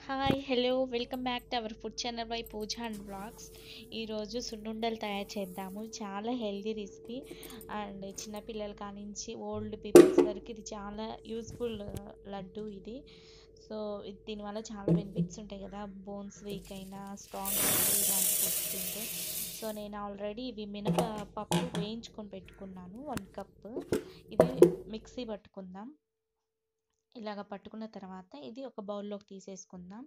hi hello welcome back to our food channel by Pooja and blogs ఈరోజు సున్నుండలు తయారు చేద్దాము చాలా హెల్దీ రెసిపీ అండ్ చిన్నపిల్లల కానించి ఓల్డ్ పీపుల్స్ వరకు ఇది చాలా యూస్ఫుల్ లడ్డు ఇది సో ఇది దీనివల్ల చాలా బెనిఫిట్స్ ఉంటాయి కదా బోన్స్ వీక్ అయినా స్ట్రాంగ్ అయినా ఇలాంటి ఫుడ్స్ తింటే సో నేను ఆల్రెడీ ఇవి మినప పప్పు వేయించుకొని పెట్టుకున్నాను వన్ కప్ ఇది మిక్సీ పట్టుకుందాం ఇలాగ పట్టుకున్న తర్వాత ఇది ఒక బౌల్లోకి తీసేసుకుందాం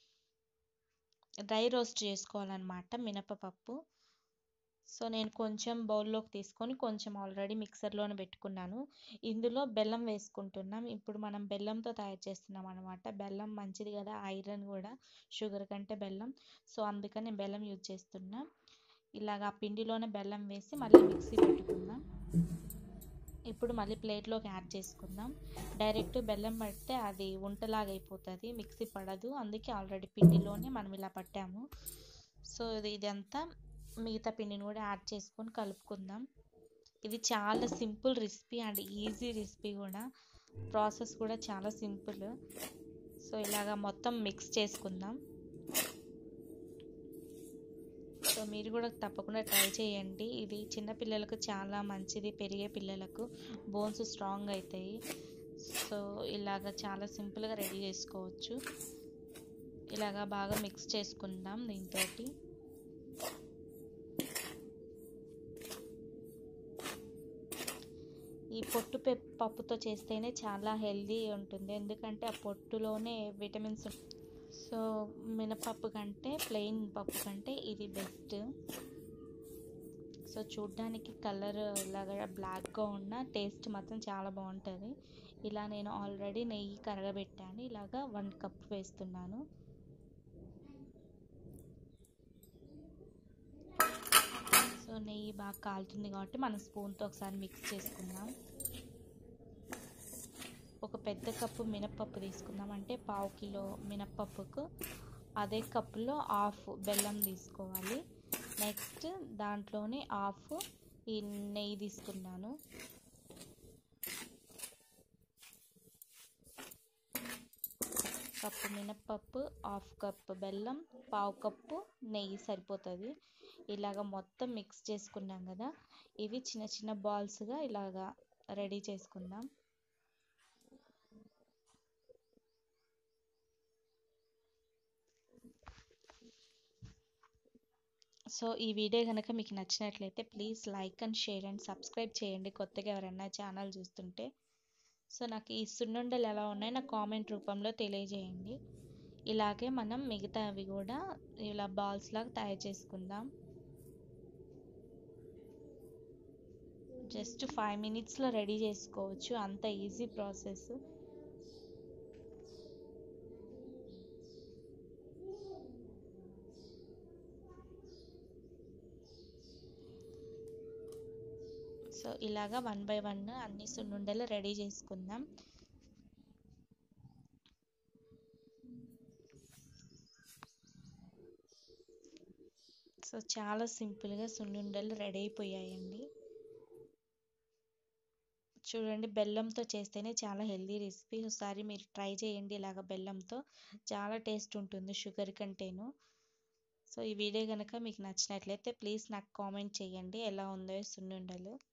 డ్రై రోస్ట్ చేసుకోవాలన్నమాట మినపపప్పు సో నేను కొంచెం బౌల్లోకి తీసుకొని కొంచెం ఆల్రెడీ మిక్సర్లోనే పెట్టుకున్నాను ఇందులో బెల్లం వేసుకుంటున్నాం ఇప్పుడు మనం బెల్లంతో తయారు చేస్తున్నాం అనమాట బెల్లం మంచిది కదా ఐరన్ కూడా షుగర్ కంటే బెల్లం సో అందుకని నేను బెల్లం యూజ్ చేస్తున్నా ఇలాగ ఆ పిండిలోనే బెల్లం వేసి మళ్ళీ మిక్సీ పెట్టుకుందాం ఇప్పుడు మళ్ళీ ప్లేట్లోకి యాడ్ చేసుకుందాం డైరెక్ట్ బెల్లం పడితే అది ఉంటలాగా అయిపోతుంది మిక్సీ పడదు అందుకే ఆల్రెడీ పిండిలోనే మనం ఇలా పట్టాము సో ఇది ఇదంతా మిగతా పిండిని కూడా యాడ్ చేసుకొని కలుపుకుందాం ఇది చాలా simple recipe and easy recipe కూడా ప్రాసెస్ కూడా చాలా సింపుల్ సో ఇలాగా మొత్తం మిక్స్ చేసుకుందాం సో మీరు కూడా తప్పకుండా ట్రై చేయండి ఇది చిన్నపిల్లలకు చాలా మంచిది పెరిగే పిల్లలకు బోన్స్ స్ట్రాంగ్ అవుతాయి సో ఇలాగ చాలా సింపుల్గా రెడీ చేసుకోవచ్చు ఇలాగా బాగా మిక్స్ చేసుకుందాం దీంతో ఈ పొట్టు పప్పుతో చేస్తేనే చాలా హెల్దీ ఉంటుంది ఎందుకంటే ఆ పొట్టులోనే విటమిన్స్ సో మినపప్పు కంటే ప్లెయిన్ పప్పు కంటే ఇది బెస్ట్ సో చూడ్డానికి కలర్ ఇలాగా బ్లాక్గా ఉన్న టేస్ట్ మాత్రం చాలా బాగుంటుంది ఇలా నేను ఆల్రెడీ నెయ్యి కరగబెట్టాను ఇలాగా వన్ కప్ వేస్తున్నాను సో నెయ్యి బాగా కాలుతుంది కాబట్టి మనం స్పూన్తో ఒకసారి మిక్స్ చేసుకుందాం ఒక పెద్ద కప్పు మినప్పప్పు తీసుకుందాం అంటే పావు కిలో మినప్పప్పుకు అదే కప్పులో హాఫ్ బెల్లం తీసుకోవాలి నెక్స్ట్ దాంట్లోనే హాఫ్ ఈ నెయ్యి తీసుకున్నాను కప్పు మినప్పప్పు హాఫ్ కప్ బెల్లం పావు కప్పు నెయ్యి సరిపోతుంది ఇలాగ మొత్తం మిక్స్ చేసుకున్నాం కదా ఇవి చిన్న చిన్న బాల్స్గా ఇలాగా రెడీ చేసుకుందాం సో ఈ వీడియో కనుక మీకు నచ్చినట్లయితే please like and share and subscribe చేయండి కొత్తగా ఎవరైనా ఛానల్ చూస్తుంటే సో నాకు ఈ సున్నుండలు ఎలా ఉన్నాయో నాకు కామెంట్ రూపంలో తెలియజేయండి ఇలాగే మనం మిగతా అవి కూడా ఇలా బాల్స్ లాగా తయారు చేసుకుందాం జస్ట్ ఫైవ్ మినిట్స్లో రెడీ చేసుకోవచ్చు అంత ఈజీ ప్రాసెస్ సో ఇలాగా వన్ బై వన్ అన్ని సున్నుండలు రెడీ చేసుకుందాం సో చాలా సింపుల్గా సున్నుండలు రెడీ అయిపోయాయండి చూడండి బెల్లంతో చేస్తేనే చాలా హెల్దీ రెసిపీ ఒకసారి మీరు ట్రై చేయండి ఇలాగ బెల్లంతో చాలా టేస్ట్ ఉంటుంది షుగర్ కంటేను సో ఈ వీడియో కనుక మీకు నచ్చినట్లయితే ప్లీజ్ నాకు కామెంట్ చేయండి ఎలా ఉందో సున్నుండలు